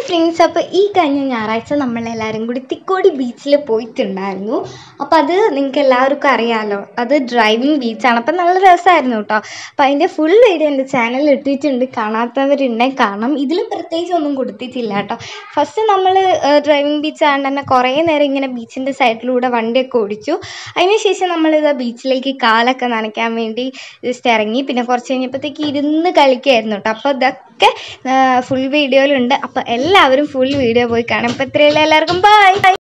friends അപ്പോൾ ഈ കഴിഞ്ഞ ഞായറാഴ്ച നമ്മളെല്ലാവരും കൂടി തിക്കോടി ബീച്ചിൽ പോയിട്ടുണ്ടായിരുന്നു അപ്പോൾ അത് നിങ്ങൾക്ക് എല്ലാവർക്കും അറിയാമല്ലോ അത് ഡ്രൈവിംഗ് ബീച്ചാണ് അപ്പോൾ നല്ല രസമായിരുന്നു കേട്ടോ അപ്പോൾ അതിൻ്റെ ഫുൾ വീഡിയോ എൻ്റെ ചാനലിൽ ഇട്ടിട്ടുണ്ട് കാണാത്തവരുണ്ടെങ്കിൽ കാണാം ഇതിൽ പ്രത്യേകിച്ച് ഒന്നും കൊടുത്തിട്ടില്ല കേട്ടോ ഫസ്റ്റ് നമ്മൾ ഡ്രൈവിംഗ് ബീച്ച് ആയതുകൊണ്ട് തന്നെ കുറേ നേരം ഇങ്ങനെ ബീച്ചിൻ്റെ സൈഡിലൂടെ വണ്ടിയൊക്കെ ഓടിച്ചു അതിനുശേഷം നമ്മളിത് ബീച്ചിലേക്ക് കാലൊക്കെ നനയ്ക്കാൻ വേണ്ടി ജസ്റ്റ് ഇറങ്ങി പിന്നെ കുറച്ച് കഴിഞ്ഞപ്പോഴത്തേക്ക് ഇരുന്ന് കളിക്കുകയായിരുന്നു കേട്ടോ അപ്പോൾ ഇതൊക്കെ ഫുൾ വീഡിയോയിലുണ്ട് അപ്പോൾ എല്ലാവരും ഫുൾ വീഡിയോ പോയി കാണാം അപ്പോൾ ഇത്രയുള്ള എല്ലാവർക്കും ബൈ